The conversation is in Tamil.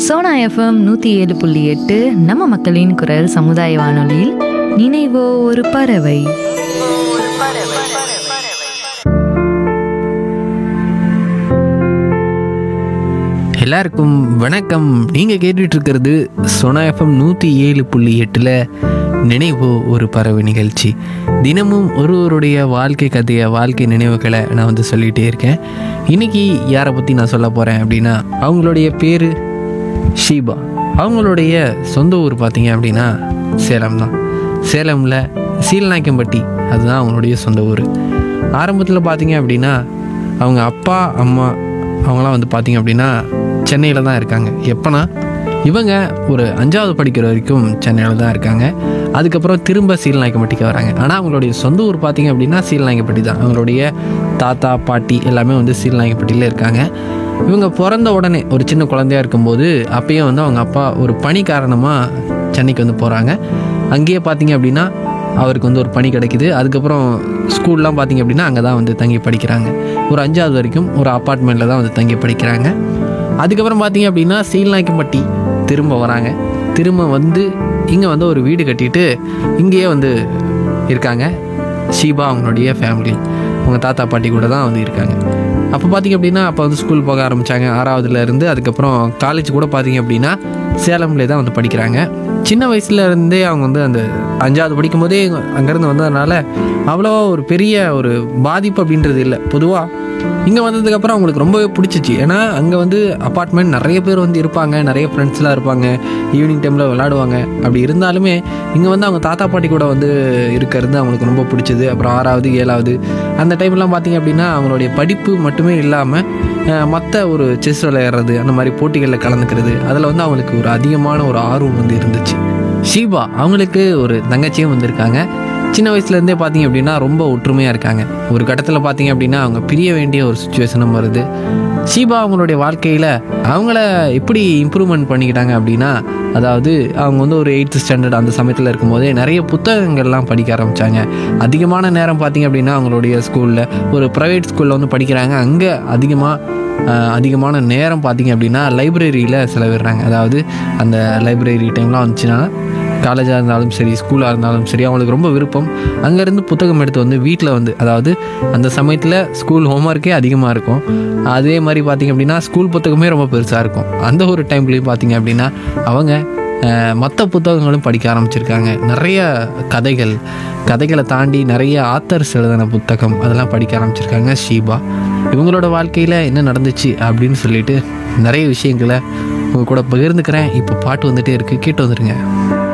சோனா எஃப்எம் நூற்றி ஏழு புள்ளி எட்டு நம்ம மக்களின் குரல் சமுதாய வானொலியில் நினைவோ ஒரு பறவை எல்லாருக்கும் வணக்கம் நீங்கள் கேட்டுட்டு இருக்கிறது சோனா எஃப்எம் நூற்றி ஏழு புள்ளி எட்டில் நினைவு ஒரு பறவை நிகழ்ச்சி தினமும் ஒருவருடைய வாழ்க்கை கதையை வாழ்க்கை நினைவுகளை நான் வந்து சொல்லிகிட்டே இருக்கேன் இன்னைக்கு யாரை பற்றி நான் சொல்ல போகிறேன் அப்படின்னா அவங்களுடைய பேர் ஷீபா அவங்களுடைய சொந்த ஊர் பார்த்தீங்க அப்படின்னா சேலம் தான் சேலமில் சீல்நாயக்கம்பட்டி அதுதான் அவங்களுடைய சொந்த ஊர் ஆரம்பத்தில் பார்த்தீங்க அப்படின்னா அவங்க அப்பா அம்மா அவங்களாம் வந்து பார்த்தீங்க அப்படின்னா சென்னையில் தான் இருக்காங்க எப்போனா இவங்க ஒரு அஞ்சாவது படிக்கிற வரைக்கும் சென்னையில் தான் இருக்காங்க அதுக்கப்புறம் திரும்ப சீல்நாயக்கம்பட்டிக்கு வராங்க ஆனால் அவங்களுடைய சொந்த ஊர் பார்த்தீங்க அப்படின்னா சீல்நாயக்கம்பட்டி தான் அவங்களுடைய தாத்தா பாட்டி எல்லாமே வந்து சீல்நாயக்கம்பட்டியில் இருக்காங்க இவங்க பிறந்த உடனே ஒரு சின்ன குழந்தையா இருக்கும்போது அப்பயே வந்து அவங்க அப்பா ஒரு பணி காரணமாக சென்னைக்கு வந்து போகிறாங்க அங்கேயே பார்த்தீங்க அப்படின்னா அவருக்கு வந்து ஒரு பணி கிடைக்குது அதுக்கப்புறம் ஸ்கூல்லாம் பார்த்தீங்க அப்படின்னா அங்கே தான் வந்து தங்கி படிக்கிறாங்க ஒரு அஞ்சாவது வரைக்கும் ஒரு அப்பார்ட்மெண்ட்டில் தான் வந்து தங்கி படிக்கிறாங்க அதுக்கப்புறம் பார்த்தீங்க அப்படின்னா சீல்நாயக்கம்பட்டி திரும்ப வராங்க திரும்ப வந்து இங்கே வந்து ஒரு வீடு கட்டிட்டு இங்கேயே வந்து இருக்காங்க ஷீபா அவங்களுடைய ஃபேமிலி அவங்க தாத்தா பாட்டி கூட தான் வந்து இருக்காங்க அப்போ பார்த்தீங்க அப்படின்னா அப்போ வந்து ஸ்கூல் போக ஆரம்பித்தாங்க ஆறாவதுல இருந்து அதுக்கப்புறம் காலேஜ் கூட பார்த்தீங்க அப்படின்னா சேலம்லே தான் வந்து படிக்கிறாங்க சின்ன வயசுல இருந்தே அவங்க வந்து அந்த அஞ்சாவது படிக்கும்போதே அங்கேருந்து வந்ததுனால அவ்வளோவா ஒரு பெரிய ஒரு பாதிப்பு அப்படின்றது இல்லை பொதுவாக இங்கே வந்ததுக்கப்புறம் அவங்களுக்கு ரொம்பவே பிடிச்சிச்சு ஏன்னா அங்கே வந்து அப்பார்ட்மெண்ட் நிறைய பேர் வந்து இருப்பாங்க நிறைய ஃப்ரெண்ட்ஸ்லாம் இருப்பாங்க ஈவினிங் டைமில் விளாடுவாங்க அப்படி இருந்தாலுமே இங்கே வந்து அவங்க தாத்தா பாட்டி கூட வந்து இருக்கிறது அவங்களுக்கு ரொம்ப பிடிச்சது அப்புறம் ஆறாவது ஏழாவது அந்த டைம்லாம் பார்த்தீங்க அப்படின்னா அவங்களுடைய படிப்பு மட்டுமே இல்லாமல் மற்ற ஒரு செஸ் விளையாடுறது அந்த மாதிரி போட்டிகளில் கலந்துக்கிறது அதில் வந்து அவங்களுக்கு ஒரு அதிகமான ஒரு ஆர்வம் வந்து இருந்துச்சு ஷீபா அவங்களுக்கு ஒரு தங்கச்சியும் வந்திருக்காங்க சின்ன வயசுலேருந்தே பார்த்தீங்க அப்படின்னா ரொம்ப ஒற்றுமையாக இருக்காங்க ஒரு கட்டத்தில் பார்த்தீங்க அப்படின்னா அவங்க பிரிய வேண்டிய ஒரு சுச்சுவேஷனும் வருது ஷீபா அவங்களுடைய வாழ்க்கையில் அவங்கள எப்படி இம்ப்ரூவ்மெண்ட் பண்ணிக்கிட்டாங்க அப்படின்னா அதாவது அவங்க வந்து ஒரு எயித்து ஸ்டாண்டர்ட் அந்த சமயத்தில் இருக்கும்போதே நிறைய புத்தகங்கள்லாம் படிக்க ஆரம்பித்தாங்க அதிகமான நேரம் பார்த்தீங்க அப்படின்னா அவங்களுடைய ஸ்கூலில் ஒரு ப்ரைவேட் ஸ்கூலில் வந்து படிக்கிறாங்க அங்கே அதிகமாக ஆஹ் அதிகமான நேரம் பார்த்தீங்க அப்படின்னா லைப்ரரியில் செலவிடுறாங்க அதாவது அந்த லைப்ரரி டைம்லாம் வந்துச்சுன்னா காலேஜாக இருந்தாலும் சரி ஸ்கூலாக இருந்தாலும் சரி அவங்களுக்கு ரொம்ப விருப்பம் அங்கேருந்து புத்தகம் எடுத்து வந்து வீட்டில் வந்து அதாவது அந்த சமயத்தில் ஸ்கூல் ஹோம்ஒர்க்கே அதிகமாக இருக்கும் அதே மாதிரி பார்த்தீங்க அப்படின்னா ஸ்கூல் புத்தகமே ரொம்ப பெருசாக இருக்கும் அந்த ஒரு டைம்லேயும் பார்த்தீங்க அப்படின்னா அவங்க மற்ற புத்தகங்களும் படிக்க ஆரம்பிச்சிருக்காங்க நிறைய கதைகள் கதைகளை தாண்டி நிறைய ஆத்தர்ஸ் எழுதின புத்தகம் அதெல்லாம் படிக்க ஆரம்பிச்சிருக்காங்க ஷீபா இவங்களோட வாழ்க்கையில் என்ன நடந்துச்சு அப்படின்னு சொல்லிட்டு நிறைய விஷயங்களை உங்க கூட பகிர்ந்துக்கிறேன் இப்போ பாட்டு வந்துட்டே இருக்கு கேட்டு வந்துருங்க